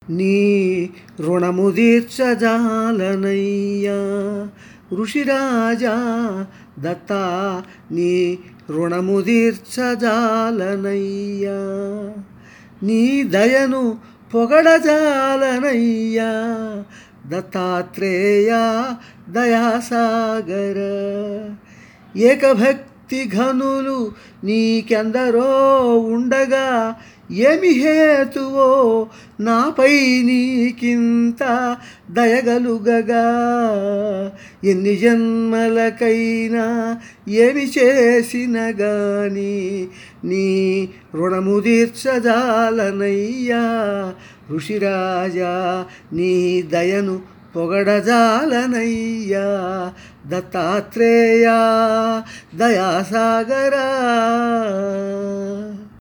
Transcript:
నీ రుణము తీర్చజాలనయ్యా ఋషిరాజా దత్తా నీ రుణము తీర్చజాలనయ్యా నీ దయను పొగడజాలనయ్యా దత్తాత్రేయ దయాసాగర ఏకభక్తి ఘనులు నీకెందరో ఉండగా ఏమి హేతువో నాపై నీకింత దయగలుగగా ఎన్ని జన్మలకైనా ఏమి చేసిన గాని నీ రుణము తీర్చజాలనయ్యా ఋషిరాజా నీ దయను పొగడజాలనయ్యా దత్తాత్రేయ దయాసాగరా